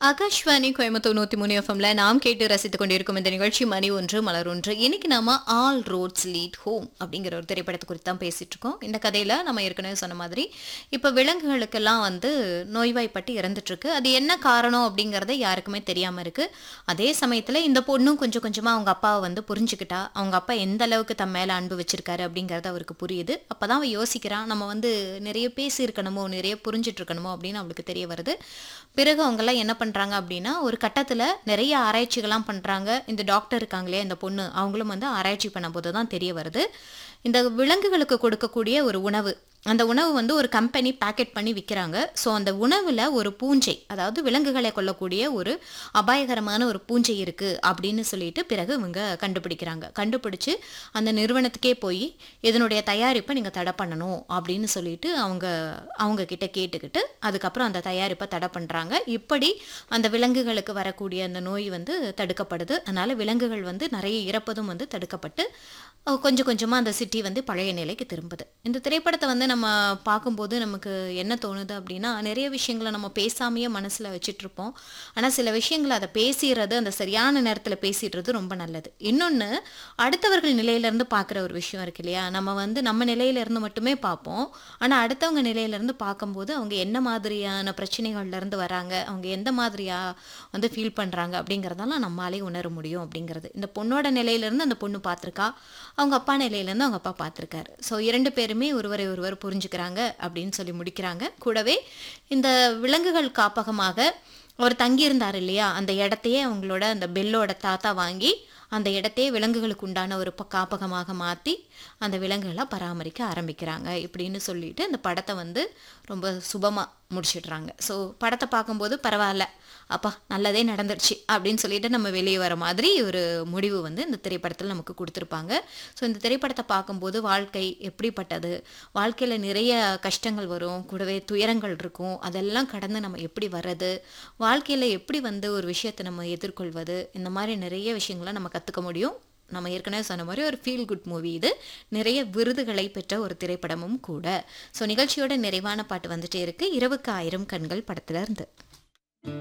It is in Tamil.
ஆகாஷ்வாணி கோயம்புத்தூர் நூத்தி மூணு எஃப்எம்ல நாம் கேட்டு ரசித்துக் கொண்டிருக்கும் இந்த நிகழ்ச்சி மணி ஒன்று மலர் ஒன்று இன்னைக்கு நாம ஆல் ரோட்ஸ் லீட் ஹோம் அப்படிங்கிற ஒரு திரைப்படத்தை குறித்து தான் பேசிட்டு இருக்கோம் இந்த கதையில நம்ம ஏற்கனவே சொன்ன மாதிரி இப்ப விலங்குகளுக்கெல்லாம் வந்து நோய்வாய்ப்பட்டு இறந்துட்டு இருக்கு அது என்ன காரணம் அப்படிங்கறது யாருக்குமே தெரியாம இருக்கு அதே சமயத்துல இந்த பொண்ணும் கொஞ்சம் கொஞ்சமா அவங்க அப்பாவை வந்து புரிஞ்சுக்கிட்டா அவங்க அப்பா எந்த அளவுக்கு தம் மேல அன்பு வச்சிருக்காரு அப்படிங்கறது அவருக்கு புரியுது அப்பதான் அவ யோசிக்கிறான் நம்ம வந்து நிறைய பேசி இருக்கணுமோ நிறைய புரிஞ்சிட்டு இருக்கணுமோ அப்படின்னு அவளுக்கு தெரிய வருது பிறகு அவங்கெல்லாம் என்ன பண்றாங்க அப்படின்னா ஒரு கட்டத்துல நிறைய ஆராய்ச்சிகள்லாம் பண்றாங்க இந்த டாக்டர் இருக்காங்களே இந்த பொண்ணு அவங்களும் வந்து ஆராய்ச்சி பண்ணும்போது தான் தெரிய வருது இந்த விலங்குகளுக்கு கொடுக்கக்கூடிய ஒரு உணவு அந்த உணவு வந்து ஒரு கம்பெனி பேக்கெட் பண்ணி விற்கிறாங்க ஸோ அந்த உணவில் ஒரு பூஞ்சை அதாவது விலங்குகளை கொல்லக்கூடிய ஒரு அபாயகரமான ஒரு பூஞ்சை இருக்குது அப்படின்னு சொல்லிட்டு பிறகு இவங்க கண்டுபிடிக்கிறாங்க கண்டுபிடிச்சு அந்த நிறுவனத்துக்கே போய் இதனுடைய தயாரிப்பை நீங்கள் தடை பண்ணணும் அப்படின்னு சொல்லிட்டு அவங்க அவங்க கிட்ட கேட்டுக்கிட்டு அதுக்கப்புறம் அந்த தயாரிப்பை தடை பண்ணுறாங்க இப்படி அந்த விலங்குகளுக்கு வரக்கூடிய அந்த நோய் வந்து தடுக்கப்படுது அதனால் விலங்குகள் வந்து நிறைய இறப்பதும் வந்து தடுக்கப்பட்டு அஹ் கொஞ்சம் கொஞ்சமாக அந்த சிட்டி வந்து பழைய நிலைக்கு திரும்புது இந்த திரைப்படத்தை வந்து நம்ம பார்க்கும்போது நமக்கு என்ன தோணுது அப்படின்னா நிறைய விஷயங்களை நம்ம பேசாமையே மனசில் வச்சுட்டு இருப்போம் ஆனால் சில விஷயங்களை அதை பேசிடுறது அந்த சரியான நேரத்தில் பேசிடுறது ரொம்ப நல்லது இன்னொன்று அடுத்தவர்கள் நிலையிலேருந்து பார்க்குற ஒரு விஷயம் இருக்கு இல்லையா நம்ம வந்து நம்ம நிலையிலேருந்து மட்டுமே பார்ப்போம் ஆனால் அடுத்தவங்க நிலையிலேருந்து பார்க்கும்போது அவங்க என்ன மாதிரியான பிரச்சனைகள்லேருந்து வராங்க அவங்க எந்த மாதிரியா வந்து ஃபீல் பண்ணுறாங்க அப்படிங்கிறதெல்லாம் நம்மளாலே உணர முடியும் அப்படிங்கிறது இந்த பொண்ணோட நிலையிலேருந்து அந்த பொண்ணு பார்த்துருக்கா அவங்க அப்பா நிலையிலேருந்து அவங்க அப்பா பார்த்துருக்காரு ஸோ இரண்டு பேருமே ஒருவரை ஒருவர் புரிஞ்சுக்கிறாங்க அப்படின்னு சொல்லி முடிக்கிறாங்க கூடவே இந்த விலங்குகள் காப்பகமாக அவர் தங்கியிருந்தார் இல்லையா அந்த இடத்தையே அவங்களோட அந்த பெல்லோட தாத்தா வாங்கி அந்த இடத்தையே விலங்குகளுக்கு உண்டான ஒரு ப- காப்பகமாக மாற்றி அந்த விலங்குகளை பராமரிக்க ஆரம்பிக்கிறாங்க இப்படின்னு சொல்லிட்டு அந்த படத்தை வந்து ரொம்ப சுபமாக முடிச்சிடுறாங்க ஸோ படத்தை பார்க்கும்போது பரவாயில்ல அப்பா நல்லதே நடந்துருச்சு அப்படின்னு சொல்லிட்டு நம்ம வெளியே வர மாதிரி ஒரு முடிவு வந்து இந்த திரைப்படத்தில் நமக்கு கொடுத்துருப்பாங்க ஸோ இந்த திரைப்படத்தை பார்க்கும்போது வாழ்க்கை எப்படிப்பட்டது வாழ்க்கையில் நிறைய கஷ்டங்கள் வரும் கூடவே துயரங்கள் இருக்கும் அதெல்லாம் கடந்து நம்ம எப்படி வர்றது வாழ்க்கையில் எப்படி வந்து ஒரு விஷயத்தை நம்ம எதிர்கொள்வது இந்த மாதிரி நிறைய விஷயங்களை நம்ம கற்றுக்க முடியும் நம்ம ஏற்கனவே சொன்ன மாதிரி ஒரு ஃபீல் குட் மூவி இது நிறைய விருதுகளை பெற்ற ஒரு திரைப்படமும் கூட ஸோ நிகழ்ச்சியோட நிறைவான பாட்டு வந்துட்டே இருக்கு இரவுக்கு ஆயிரம் கண்கள் படத்துல இருந்து